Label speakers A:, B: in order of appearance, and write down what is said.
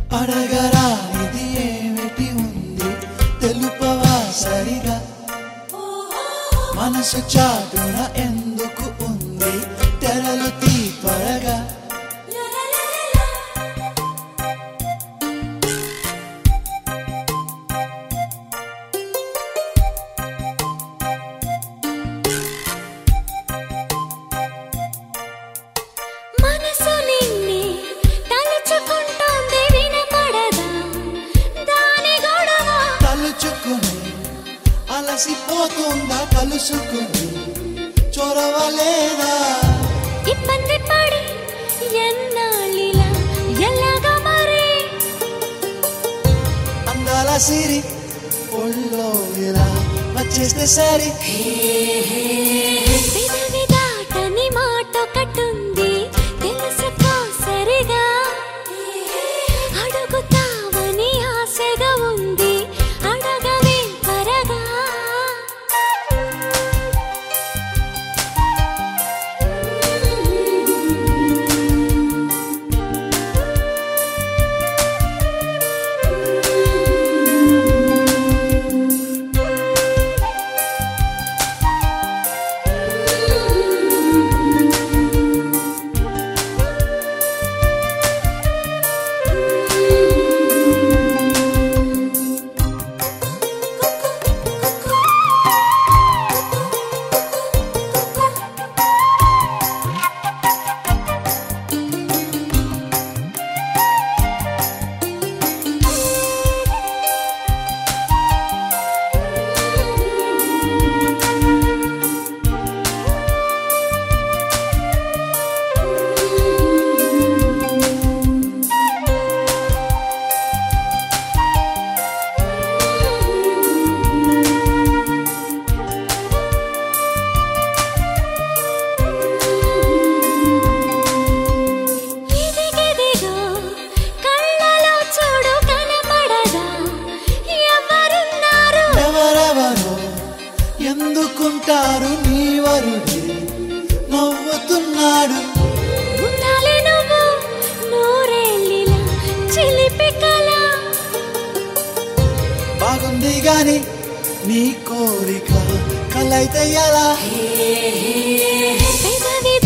A: అడగరా ఇది ఏమిటి ఉంది తెలుపవా సరిగా మనసు చాటున ఎందుకు ఉంది తెరలు తీ త్వరగా
B: మనసు నిన్నే తలుచుకుంటోంది వినపడదా దాని గొడవ
A: తలుచుకుని అలసిపోతుందా కలుసుకుని చొరవలేదా
B: ఇబ్బంది పడి ఎన్నాళ్ళిలా ఎలాగా మరి
A: అందాల సిరి ఒళ్ళో ఇలా వచ్చేస్తే సరి
B: పెదవి దాటని మాట ఒకటుంది తెలుసుకో సరిగా అడుగుతావని ఆశగా ఉంది అడగవే త్వరగా ఇదిగిదిగో కళ్ళలో చూడు కనపడదా ఎవరున్నారు
A: ఎవరెవరో ఎందుకుంటారు నీ వరుడి నవ్వుతున్నాడు
B: ఉండాలి నువ్వు నూరేళ్ళిలా చిలిపి కళ
A: బాగుంది గాని నీ కోరిక కలైతే ఎలా
B: పెదవి